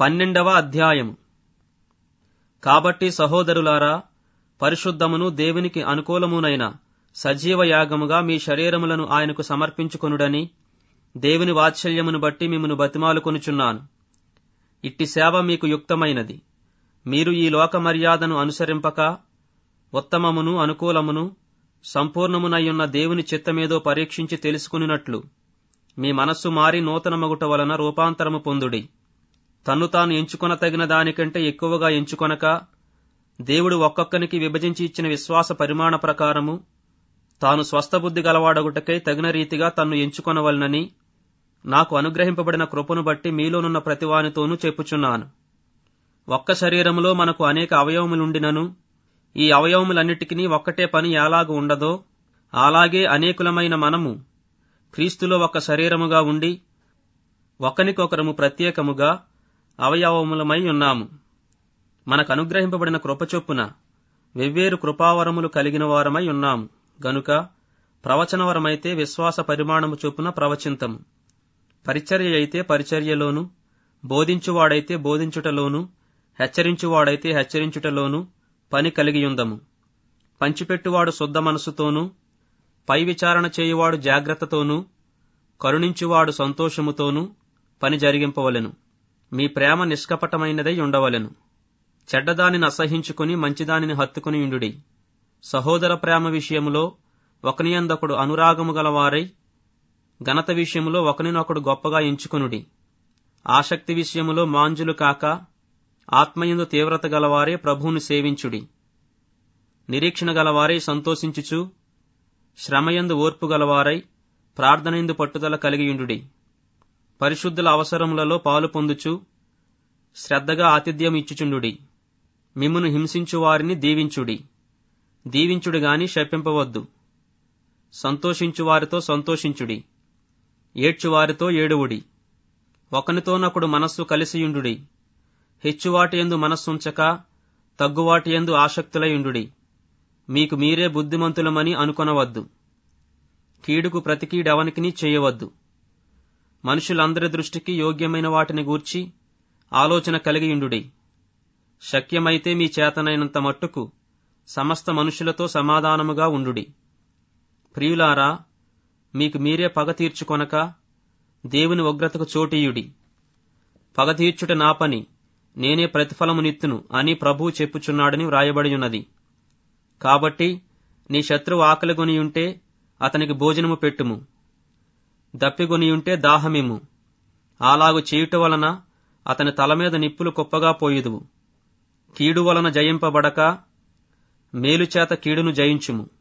పన్నెండవ అధ్యాయము కాబట్టి సహోదరులారా పరిశుద్ధమును దేవునికి అనుకూలమునైన సజీవ యాగముగా మీ శరీరములను ఆయనకు సమర్పించుకొనుడని దేవుని వాత్సల్యమును బట్టి మిమ్మను బతిమాలుకొనుచున్నాను ఇట్టి సేవ మీకు యుక్తమైనది మీరు ఈ లోక మర్యాదను అనుసరింపక ఉత్తమమును అనుకూలమును సంపూర్ణమునయ్యున్న దేవుని చిత్తమేదో పరీక్షించి తెలుసుకునినట్లు మీ మనస్సు మారి నూతనమగుట వలన రూపాంతరము పొందుడి తన్ను తాను ఎంచుకొన తగిన దానికంటే ఎక్కువగా ఎంచుకొనక దేవుడు ఒక్కొక్కనికి విభజించి ఇచ్చిన విశ్వాస పరిమాణ ప్రకారము తాను స్వస్థబుద్ధి గలవాడగుటకై తగిన రీతిగా తన్ను ఎంచుకొనవలనని నాకు అనుగ్రహింపబడిన కృపను బట్టి మీలోనున్న ప్రతివానితోనూ చెప్పుచున్నాను ఒక్క శరీరములో మనకు అనేక అవయవములుండినను ఈ అవయవములన్నిటికీ ఒక్కటే పని ఎలాగు ఉండదో అలాగే అనేకులమైన మనము క్రీస్తులో ఒక శరీరముగా ఉండి ఒకనికొకరము ప్రత్యేకముగా అవయవములమై ఉన్నాము మనకు అనుగ్రహింపబడిన కృపచొప్పున వెవ్వేరు కృపావరములు కలిగిన వారమై ఉన్నాము గనుక ప్రవచనవరమైతే విశ్వాస పరిమాణము చొప్పున ప్రవచింతము పరిచర్య అయితే పరిచర్యలోను బోధించువాడైతే బోధించుటలోను హెచ్చరించువాడైతే హెచ్చరించుటలోను పని కలిగియుందము పంచిపెట్టువాడు శుద్ధ మనసుతోనూ పై విచారణ చేయువాడు జాగ్రత్తతోనూ కరుణించువాడు సంతోషముతోనూ పని జరిగింపవలెను మీ ప్రేమ నిష్కపటమైనదై ఉండవలెను చెడ్డదానిని అసహించుకుని మంచిదానిని హత్తుకుని ఉండుడి సహోదర ప్రేమ విషయములో ఒకనియందొకడు అనురాగము గలవారై ఘనత విషయములో ఒకనినొకడు గొప్పగా ఎంచుకునుడి ఆసక్తి విషయములో మాంజులు కాక ఆత్మయందు తీవ్రత గలవారే ప్రభువును సేవించుడి నిరీక్షణ గలవారై సంతోషించుచు శ్రమయందు ఓర్పు గలవారై ప్రార్థనయందు పట్టుదల కలిగియుండుడి పరిశుద్ధుల అవసరములలో పాలు పొందుచు శ్రద్ధగా ఆతిథ్యం ఇచ్చుచుండుడి మిమ్మును హింసించు వారిని దీవించుడి దీవించుడి గాని శపింపవద్దు సంతోషించు వారితో సంతోషించుడి ఏడ్చువారితో ఏడువుడి ఒకనితోనొకడు మనస్సు కలిసియుండుడి హెచ్చువాటి ఎందు మనస్సుంచక తగ్గువాటి ఎందు ఆసక్తులయుండుడి మీకు మీరే బుద్ధిమంతులమని అనుకొనవద్దు కీడుకు ప్రతికీడెవనికిని చేయవద్దు మనుషులందరి దృష్టికి యోగ్యమైన వాటిని గూర్చి ఆలోచన కలిగియుండుడి శక్యమైతే మీ చేతనైనంత మట్టుకు సమస్త మనుషులతో సమాధానముగా ఉండుడి ప్రియులారా మీకు మీరే పగ తీర్చుకొనక దేవుని ఉగ్రతకు చోటీయుడి పగ తీర్చుట నా పని నేనే ప్రతిఫలమునిత్తును అని ప్రభువు చెప్పుచున్నాడని వ్రాయబడి ఉన్నది కాబట్టి నీ శత్రువు ఆకలిగొనియుంటే అతనికి భోజనము పెట్టుము దప్పిగొనియుంటే దాహమిమ్ము అలాగు చేయుట వలన అతని తల మీద నిప్పులు కుప్పగా పోయుదువు కీడు వలన జయింపబడక మేలుచేత కీడును జయించుము